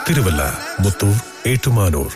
തിരുവല്ല മുത്തൂർ ഏറ്റുമാനൂർ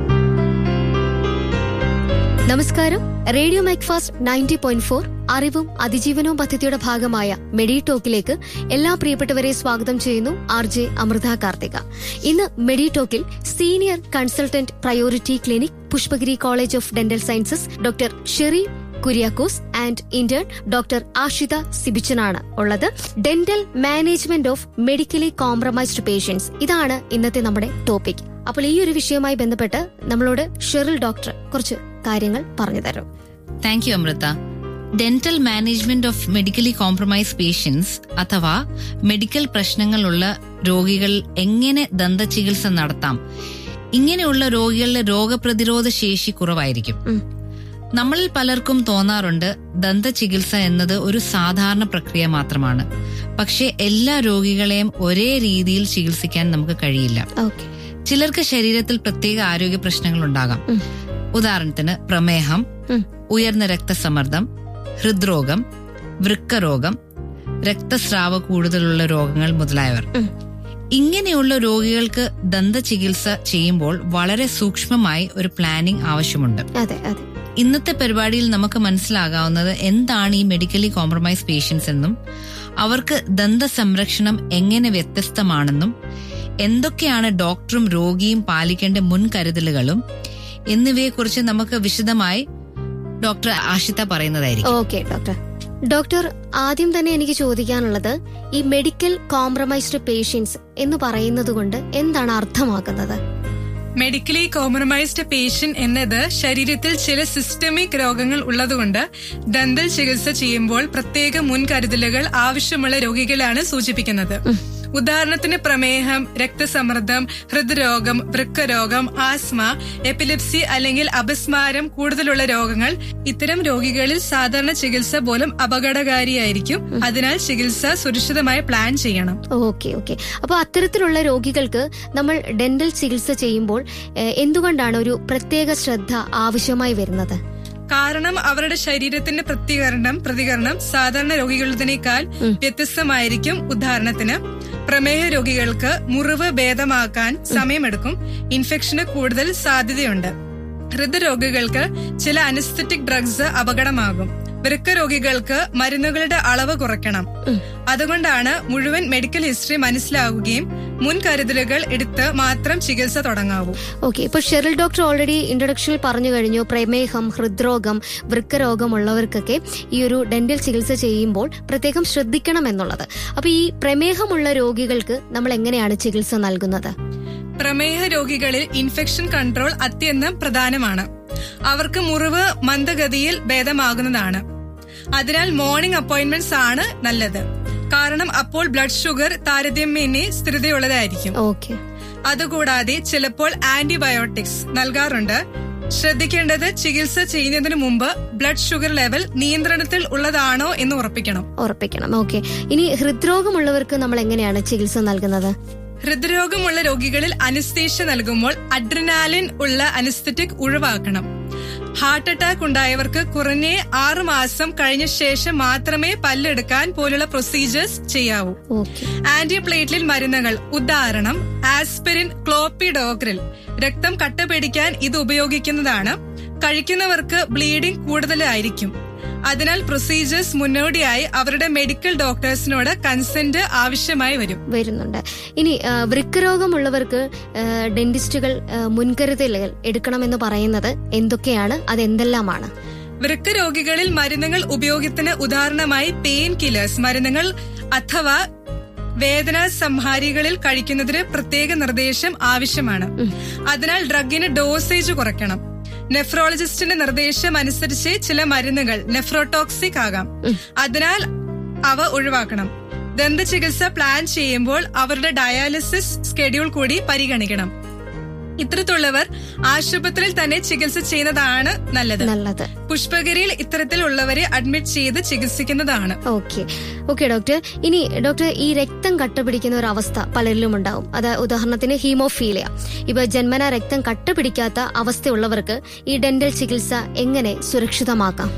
നമസ്കാരം radio Macfast ninety point four അറിവും അതിജീവനവും പദ്ധതിയുടെ ഭാഗമായ മെഡി ടോക്കിലേക്ക് എല്ലാ പ്രിയപ്പെട്ടവരെ സ്വാഗതം ചെയ്യുന്നു ആർ ജെ അമൃത കാർത്തിക ഇന്ന് മെഡി ടോക്കിൽ senior consultant priority clinic Pushpagiri college of dental sciences doctor Sheri Kuriakose and intern doctor Ashitha സിബിച്ചനാണ് ഉള്ളത് dental management of medically compromised patients ഇതാണ് ഇന്നത്തെ നമ്മുടെ ടോപ്പിക് അപ്പോൾ ഈ ഒരു വിഷയവുമായി ബന്ധപ്പെട്ട് നമ്മളോട് ഷെറിൽ ഡോക്ടർ കുറച്ച് കാര്യങ്ങൾ പറഞ്ഞു തരും thank you Amrutha dental management of medically compromise patients അഥവാ മെഡിക്കൽ പ്രശ്നങ്ങളുള്ള രോഗികൾ എങ്ങനെ ദന്ത ചികിത്സ നടത്താം ഇങ്ങനെയുള്ള രോഗികളുടെ രോഗപ്രതിരോധ ശേഷി കുറവായിരിക്കും ഉം. നമ്മളിൽ പലർക്കും തോന്നാറുണ്ട് ദന്ത ചികിത്സ എന്നത് ഒരു സാധാരണ പ്രക്രിയ മാത്രമാണ് പക്ഷേ എല്ലാ രോഗികളെയും ഒരേ രീതിയിൽ ചികിത്സിക്കാൻ നമുക്ക് കഴിയില്ല ഓക്കെ ചിലർക്ക് ശരീരത്തിൽ പ്രത്യേക ആരോഗ്യ പ്രശ്നങ്ങൾ ഉണ്ടാകാം ഉം. ഉദാഹരണത്തിന് പ്രമേഹം ഉം. ഉയർന്ന രക്തസമ്മർദ്ദം ഹൃദ്രോഗം വൃക്കരോഗം രക്തസ്രാവ കൂടുതലുള്ള രോഗങ്ങൾ മുതലായവർ ഉം. ഇങ്ങനെയുള്ള രോഗികൾക്ക് ദന്ത ചികിത്സ ചെയ്യുമ്പോൾ വളരെ സൂക്ഷ്മമായി ഒരു പ്ലാനിംഗ് ആവശ്യമുണ്ട് അതെ അതെ ഇന്നത്തെ പരിപാടിയിൽ നമുക്ക് മനസ്സിലാകാവുന്നത് എന്താണ് ഈ മെഡിക്കലി കോംപ്രമൈസ് പേഷ്യൻസ് എന്നും അവർക്ക് ദന്ത സംരക്ഷണം എങ്ങനെ വ്യത്യസ്തമാണെന്നും എന്തൊക്കെയാണ് ഡോക്ടറും രോഗിയും പാലിക്കേണ്ട മുൻകരുതലുകളും എന്നിവയെക്കുറിച്ച് നമുക്ക് വിശദമായി ഡോക്ടർ ആഷിത പറയുന്നതായിരിക്കും ഓക്കെ ഡോക്ടർ ഡോക്ടർ ആദ്യം തന്നെ എനിക്ക് ചോദിക്കാനുള്ളത് ഈ മെഡിക്കൽ കോംപ്രമൈസ്ഡ് പേഷ്യൻസ് എന്ന് പറയുന്നത് കൊണ്ട് എന്താണ് അർത്ഥമാക്കുന്നത് മെഡിക്കലി കോംപ്രമൈസ്ഡ് പേഷ്യന്റ് എന്നത് ശരീരത്തിൽ ചില സിസ്റ്റമിക് രോഗങ്ങൾ ഉള്ളതുകൊണ്ട് ദന്തൽ ചികിത്സ ചെയ്യുമ്പോൾ പ്രത്യേക മുൻകരുതലുകൾ ആവശ്യമുള്ള രോഗികളാണ് സൂചിപ്പിക്കുന്നത് ഉദാഹരണത്തിന് പ്രമേഹം രക്തസമ്മർദ്ദം ഹൃദ്രോഗം വൃക്കരോഗം ആസ്മ എപ്പിലിപ്സി അല്ലെങ്കിൽ അപസ്മാരം കൂടുതലുള്ള രോഗങ്ങൾ ഇത്തരം രോഗികളിൽ സാധാരണ ചികിത്സ പോലും അപകടകാരിയായിരിക്കും അതിനാൽ ചികിത്സ സുരക്ഷിതമായി പ്ലാൻ ചെയ്യണം ഓക്കെ ഓക്കെ അപ്പൊ അത്തരത്തിലുള്ള രോഗികൾക്ക് നമ്മൾ ഡെന്റൽ ചികിത്സ ചെയ്യുമ്പോൾ ഏഹ്, എന്തുകൊണ്ടാണ് ഒരു പ്രത്യേക ശ്രദ്ധ ആവശ്യമായി വരുന്നത് കാരണം അവരുടെ ശരീരത്തിന്റെ പ്രതികരണം പ്രതികരണം സാധാരണ രോഗികളുടേതിനേക്കാൾ ഉം. വ്യത്യസ്തമായിരിക്കും ഉദാഹരണത്തിന് പ്രമേഹ രോഗികൾക്ക് മുറിവ് ഭേദമാക്കാൻ സമയമെടുക്കും ഇൻഫെക്ഷന് കൂടുതൽ സാധ്യതയുണ്ട് ഹൃദ്രോഗികൾക്ക് ചില അനസ്തറ്റിക് ഡ്രഗ്സ് അപകടമാകും വൃക്ക രോഗികൾക്ക് മരുന്നുകളുടെ അളവ് കുറയ്ക്കണം ഉം. അതുകൊണ്ടാണ് മുഴുവൻ മെഡിക്കൽ ഹിസ്റ്ററി മനസ്സിലാവുകയും മുൻകരുതലുകൾ എടുത്ത് മാത്രം ചികിത്സ തുടങ്ങാവൂ ഓക്കെ ഇപ്പൊ ഷെറിൽ ഡോക്ടർ ഓൾറെഡി ഇൻട്രൊഡക്ഷനിൽ പറഞ്ഞു കഴിഞ്ഞു പ്രമേഹം ഹൃദ്രോഗം വൃക്കരോഗം ഉള്ളവർക്കൊക്കെ ഈ ഒരു ഡെന്റൽ ചികിത്സ ചെയ്യുമ്പോൾ പ്രത്യേകം ശ്രദ്ധിക്കണം എന്നുള്ളത് അപ്പൊ ഈ പ്രമേഹമുള്ള രോഗികൾക്ക് നമ്മൾ എങ്ങനെയാണ് ചികിത്സ നൽകുന്നത് പ്രമേഹ രോഗികളിൽ ഇൻഫെക്ഷൻ കൺട്രോൾ അത്യന്തം പ്രധാനമാണ് അവർക്ക് മുറിവ് മന്ദഗതിയിൽ ഭേദമാകുന്നതാണ് അതിനാൽ മോർണിംഗ് അപ്പോയിന്റ്മെന്റ്സ് ആണ് നല്ലത് കാരണം അപ്പോൾ ബ്ലഡ് ഷുഗർ താരതമ്യേന സ്ഥിരതയുള്ളതായിരിക്കും ഓക്കെ അതുകൂടാതെ ചിലപ്പോൾ ആന്റിബയോട്ടിക്സ് നൽകാറുണ്ട് ശ്രദ്ധിക്കേണ്ടത് ചികിത്സ ചെയ്യുന്നതിന് മുമ്പ് ബ്ലഡ് ഷുഗർ ലെവൽ നിയന്ത്രണത്തിൽ ഉള്ളതാണോ എന്ന് ഉറപ്പിക്കണം ഉറപ്പിക്കണം ഓക്കെ ഇനി ഹൃദ്രോഗമുള്ളവർക്ക് നമ്മൾ എങ്ങനെയാണ് ചികിത്സ നൽകുന്നത് ഹൃദ്രോഗമുള്ള രോഗികളിൽ അനസ്തേഷ്യ നൽകുമ്പോൾ അഡ്രിനാലിൻ ഉള്ള അനസ്തറ്റിക് ഒഴിവാക്കണം ഹാർട്ട് അറ്റാക്ക് ഉണ്ടായവർക്ക് കുറഞ്ഞ ആറു മാസം കഴിഞ്ഞ ശേഷം മാത്രമേ പല്ലെടുക്കാൻ പോലുള്ള പ്രൊസീജിയേഴ്സ് ചെയ്യാവൂ ഓക്കെ ആന്റിപ്ലേറ്റ്ലെറ്റ് മരുന്നുകൾ ഉദാഹരണം ആസ്പിരിൻ ക്ലോപ്പിഡോഗ്രിൽ രക്തം കട്ടപിടിക്കാൻ ഇത് ഉപയോഗിക്കുന്നതാണ് കഴിക്കുന്നവർക്ക് ബ്ലീഡിംഗ് കൂടുതലായിരിക്കും അതിനാൽ പ്രൊസീജിയേഴ്സ് മുന്നോടിയായി അവരുടെ മെഡിക്കൽ ഡോക്ടേഴ്സിനോട് കൺസെന്റ് ആവശ്യമായി വരും വരുന്നുണ്ട് ഇനി ആ, വൃക്കരോഗമുള്ളവർക്ക് ആ, ഡെന്റിസ്റ്റുകൾ ആ, മുൻകരുതലുകൾ എടുക്കണമെന്ന് പറയുന്നത് എന്തൊക്കെയാണ് അത് എന്തെല്ലാമാണ് വൃക്ക രോഗികളിൽ മരുന്നുകൾ ഉപയോഗത്തിന് ഉദാഹരണമായി പെയിൻ കില്ലേഴ്സ് മരുന്നുകൾ അഥവാ വേദന സംഹാരികളിൽ കഴിക്കുന്നതിന് പ്രത്യേക നിർദ്ദേശം ആവശ്യമാണ് അതിനാൽ ഡ്രഗിന് ഡോസേജ് കുറയ്ക്കണം നെഫ്രോളജിസ്റ്റിന്റെ നിർദ്ദേശം അനുസരിച്ച് ചില മരുന്നുകൾ നെഫ്രോടോക്സിക് ആകാം അതിനാൽ അവ ഒഴിവാക്കണം ദന്ത ചികിത്സ പ്ലാൻ ചെയ്യുമ്പോൾ അവരുടെ ഡയാലിസിസ് സ്കെഡ്യൂൾ കൂടി പരിഗണിക്കണം ഇത്തരത്തിലുള്ളവർ ആശുപത്രിയിൽ തന്നെ ചികിത്സ ചെയ്യുന്നതാണ് നല്ലത് നല്ലത് പുഷ്പഗിരിയിൽ ഇത്തരത്തിലുള്ളവരെ അഡ്മിറ്റ് ചെയ്ത് ചികിത്സിക്കുന്നതാണ് ഓക്കെ ഓക്കെ ഡോക്ടർ ഇനി ഡോക്ടർ ഈ രക്തം കട്ടപിടിക്കുന്ന ഒരു അവസ്ഥ പലരിലും ഉണ്ടാവും അത് ഉദാഹരണത്തിന് ഹീമോഫീലിയ ഇപ്പൊ ജന്മന രക്തം കട്ടപിടിക്കാത്ത അവസ്ഥയുള്ളവർക്ക് ഈ ഡെന്റൽ ചികിത്സ എങ്ങനെ സുരക്ഷിതമാക്കാം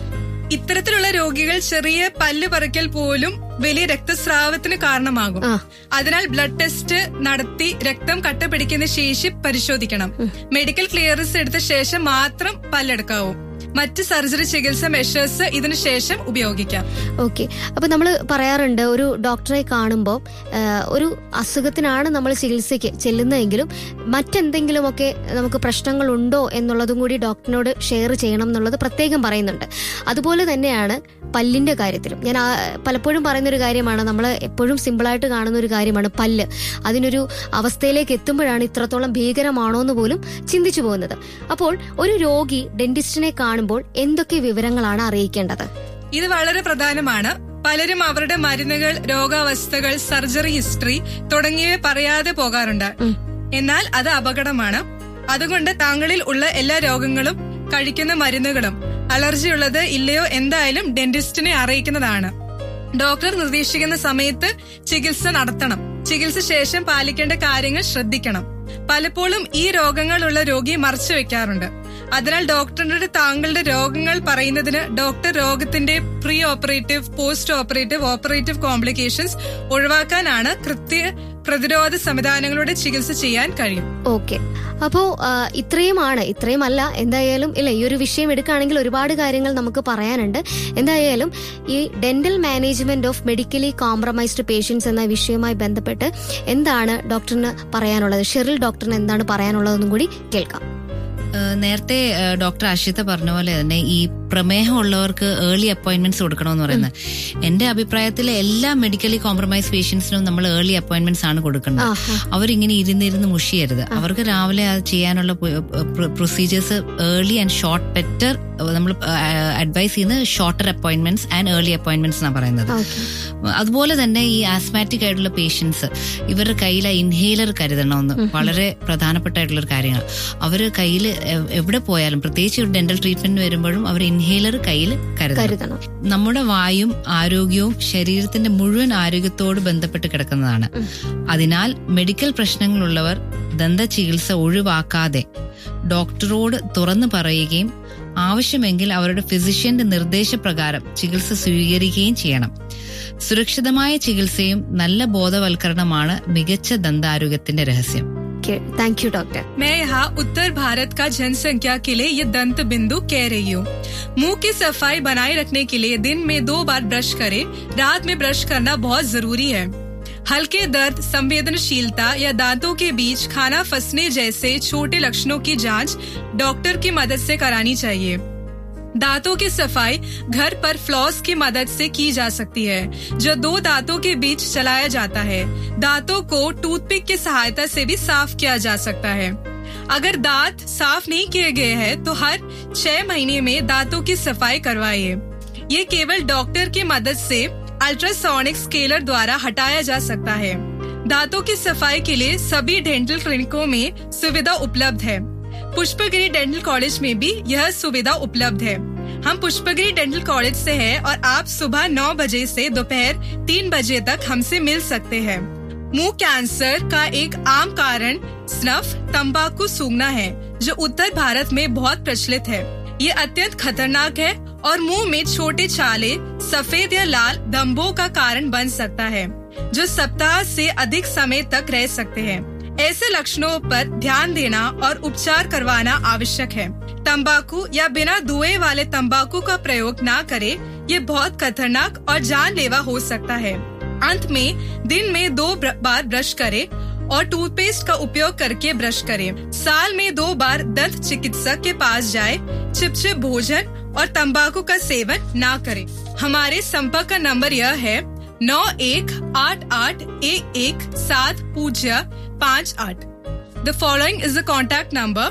ഇത്തരത്തിലുള്ള രോഗികൾ ചെറിയ പല്ല് പറിക്കൽ പോലും വലിയ രക്തസ്രാവത്തിന് കാരണമാകും ആ. അതിനാൽ ബ്ലഡ് ടെസ്റ്റ് നടത്തി രക്തം കട്ട പിടിക്കുന്ന ശേഷി പരിശോധിക്കണം മെഡിക്കൽ ക്ലിയറൻസ് എടുത്ത ശേഷം മാത്രം പല്ലെടുക്കാവൂ മറ്റ് സർജറി ചികിത്സ മെഷേഴ്സ് ഇതിനു ശേഷം ഉപയോഗിക്കാം ഓക്കെ അപ്പൊ നമ്മൾ പറയാറുണ്ട് ഒരു ഡോക്ടറെ കാണുമ്പോൾ ഒരു അസുഖത്തിനാണ് നമ്മൾ ചികിത്സയ്ക്ക് ചെല്ലുന്നതെങ്കിലും മറ്റെന്തെങ്കിലുമൊക്കെ നമുക്ക് പ്രശ്നങ്ങളുണ്ടോ എന്നുള്ളതും കൂടി ഡോക്ടറിനോട് ഷെയർ ചെയ്യണം എന്നുള്ളത് പ്രത്യേകം പറയുന്നുണ്ട് അതുപോലെ തന്നെയാണ് പല്ലിന്റെ കാര്യത്തിലും ഞാൻ ആ, പലപ്പോഴും പറയുന്ന ഒരു കാര്യമാണ് നമ്മൾ എപ്പോഴും സിമ്പിളായിട്ട് കാണുന്ന ഒരു കാര്യമാണ് പല്ല് അതിനൊരു അവസ്ഥയിലേക്ക് എത്തുമ്പോഴാണ് ഇത്രത്തോളം ഭീകരമാണോ എന്ന് പോലും ചിന്തിച്ചു പോകുന്നത് അപ്പോൾ ഒരു രോഗി ഡെന്റിസ്റ്റിനെ കാണുമ്പോൾ എന്തൊക്കെ വിവരങ്ങളാണ് അറിയിക്കേണ്ടത് ഇത് വളരെ പ്രധാനമാണ് പലരും അവരുടെ മരുന്നുകൾ രോഗാവസ്ഥകൾ സർജറി ഹിസ്റ്ററി തുടങ്ങിയവ പറയാതെ പോകാറുണ്ട് എന്നാൽ അത് അപകടമാണ് അതുകൊണ്ട് താങ്കളിൽ ഉള്ള എല്ലാ രോഗങ്ങളും കഴിക്കുന്ന മരുന്നുകളും അലർജി ഉള്ളത് ഇല്ലയോ എന്തായാലും ഡെന്റിസ്റ്റിനെ അറിയിക്കുന്നതാണ് ഡോക്ടർ നിർദ്ദേശിക്കുന്ന സമയത്ത് ചികിത്സ നടത്തണം ചികിത്സ ശേഷം പാലിക്കേണ്ട കാര്യങ്ങൾ ശ്രദ്ധിക്കണം പലപ്പോഴും ഈ രോഗങ്ങളുള്ള രോഗിയെ മറച്ചു വെക്കാറുണ്ട് അതിനാൽ ഡോക്ടറിനോട് താങ്കളുടെ രോഗങ്ങൾ പറയുന്നതിന് ഡോക്ടർ രോഗത്തിന്റെ pre operative post operative operative complications ഒഴിവാക്കാനാണ് കൃത്യ പ്രതിരോധ സംവിധാനങ്ങളുടെ ചികിത്സ ചെയ്യാൻ കഴിയും ഓക്കെ അപ്പോ ആ, ഇത്രയുമാണ് ഇത്രയുമല്ല എന്തായാലും ഇല്ല ഈ ഒരു വിഷയം എടുക്കുകയാണെങ്കിൽ ഒരുപാട് കാര്യങ്ങൾ നമുക്ക് പറയാനുണ്ട് എന്തായാലും ഈ dental management of medically compromised patients എന്ന വിഷയവുമായി ബന്ധപ്പെട്ട് എന്താണ് ഡോക്ടറിന് പറയാനുള്ളത് ഷെറിൽ ഡോക്ടറിന് എന്താണ് പറയാനുള്ളതെന്നും കൂടി കേൾക്കാം ഏഹ് നേരത്തെ ഏഹ് ഡോക്ടർ അഷിത പറഞ്ഞ പോലെ തന്നെ ഈ പ്രമേഹം ഉള്ളവർക്ക് ഏർലി അപ്പോയിന്റ്മെന്റ്സ് കൊടുക്കണമെന്ന് പറയുന്നത് എന്റെ അഭിപ്രായത്തിൽ എല്ലാ മെഡിക്കലി കോംപ്രമൈസ് പേഷ്യൻസിനും നമ്മൾ ഏർലി അപ്പോയിന്റ്മെന്റ്സ് ആണ് കൊടുക്കേണ്ടത് ആഹാ. അവരിങ്ങനെ ഇരുന്നിരുന്ന് മുഷിയരുത് അവർക്ക് രാവിലെ അത് ചെയ്യാനുള്ള procedures early and short better നമ്മൾ അഡ്വൈസ് ചെയ്യുന്നത് shorter appointments and early appointments എന്നാണ് പറയുന്നത് ഓക്കെ അതുപോലെ തന്നെ ഈ ആസ്മാറ്റിക് ആയിട്ടുള്ള പേഷ്യൻസ് ഇവരുടെ കയ്യിൽ ഇൻഹേലർ കരുതണമെന്ന് വളരെ പ്രധാനപ്പെട്ടായിട്ടുള്ള ഒരു കാര്യമാണ് അവർ കയ്യിൽ എവിടെ പോയാലും പ്രത്യേകിച്ച് ഒരു ഡെന്റൽ ട്രീറ്റ്മെന്റ് വരുമ്പോഴും അവർ ഇൻഹേലർ കയ്യിൽ കരുതണം കരുതണം നമ്മുടെ വായും ആരോഗ്യവും ശരീരത്തിന്റെ മുഴുവൻ ആരോഗ്യത്തോട് ബന്ധപ്പെട്ട് കിടക്കുന്നതാണ് അതിനാൽ മെഡിക്കൽ പ്രശ്നങ്ങളുള്ളവർ ദന്ത ചികിത്സ ഒഴിവാക്കാതെ ഡോക്ടറോട് തുറന്നു പറയുകയും ആവശ്യമെങ്കിൽ അവരുടെ ഫിസിഷ്യന്റെ നിർദ്ദേശപ്രകാരം ചികിത്സ സ്വീകരിക്കുകയും ചെയ്യണം സുരക്ഷിതമായ ചികിത്സയും നല്ല ബോധവൽക്കരണമാണ് മികച്ച ദന്താരോഗ്യത്തിന്റെ രഹസ്യം താങ്ക് യു ഡോക്ടർ मैं यहाँ उत्तर भारत का जनसंख्या के लिए ये दंत बिंदु कह रही हूँ मुंह की सफाई बनाए रखने के लिए दिन में दो बार ब्रश करें रात में ब्रश करना बहुत जरूरी है हल्के दर्द संवेदनशीलता या दांतों के बीच खाना फंसने जैसे छोटे लक्षणों की जांच डॉक्टर की मदद से करानी चाहिए दांतों की सफाई घर पर फ्लॉस की मदद से की जा सकती है जो दो दांतों के बीच चलाया जाता है दांतों को टूथपिक की सहायता से भी साफ किया जा सकता है अगर दांत साफ नहीं किए गए हैं तो हर छह महीने में दांतों की सफाई करवाइए ये केवल डॉक्टर की मदद से अल्ट्रासोनिक स्केलर द्वारा हटाया जा सकता है दांतों की सफाई के लिए सभी डेंटल क्लिनिकों में सुविधा उपलब्ध है पुष्पगिरी डेंटल कॉलेज में भी यह सुविधा उपलब्ध है हम पुष्पगिरी डेंटल कॉलेज से हैं और आप सुबह 9 बजे से दोपहर 3 बजे तक हमसे मिल सकते हैं मुंह कैंसर का एक आम कारण स्नफ तंबाकू सूंघना है जो उत्तर भारत में बहुत प्रचलित है ये अत्यंत खतरनाक है और मुंह में छोटे छाले सफेद या लाल दम्बों का कारण बन सकता है जो सप्ताह से अधिक समय तक रह सकते हैं ऐसे लक्षणों पर ध्यान देना और उपचार करवाना आवश्यक है तंबाकू या बिना धुएं वाले तंबाकू का प्रयोग ना करें ये बहुत खतरनाक और जानलेवा हो सकता है अंत में दिन में दो ब्र- बार ब्रश करें और टूथपेस्ट का उपयोग करके ब्रश करें साल में दो बार दंत चिकित्सक के पास जाए चिपचिप भोजन और तंबाकू का सेवन ना करें हमारे संपर्क का नंबर यह है नौ एक आठ आठ एक एक सात पूज्य पाँच आठ The following is the contact number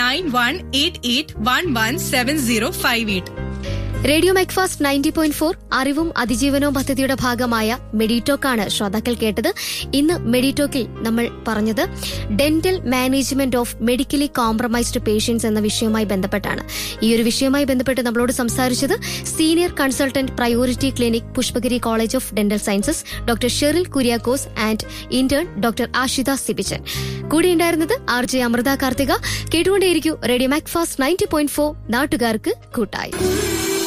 9188117058. Radio Macfast ninety point four അറിവും അതിജീവനവും പദ്ധതിയുടെ ഭാഗമായ മെഡിറ്റോക്കാണ് ശ്രോതാക്കൾ കേട്ടത് ഇന്ന് മെഡിറ്റോക്കിൽ നമ്മൾ പറഞ്ഞത് dental management of medically compromised patients എന്ന വിഷയവുമായി ബന്ധപ്പെട്ടാണ് ഈ ഒരു വിഷയവുമായി ബന്ധപ്പെട്ട് നമ്മളോട് സംസാരിച്ചത് senior consultant priority clinic Pushpagiri college of dental sciences doctor Sheryl Kuriakose and intern doctor Ashitha Sibichan കൂടെയുണ്ടായിരുന്നത് ആർ ജെ അമൃത കാർത്തിക കേട്ടുകൊണ്ടേയിരിക്കൂ radio Macfast ninety point four നാട്ടുകാർക്ക് കൂട്ടായി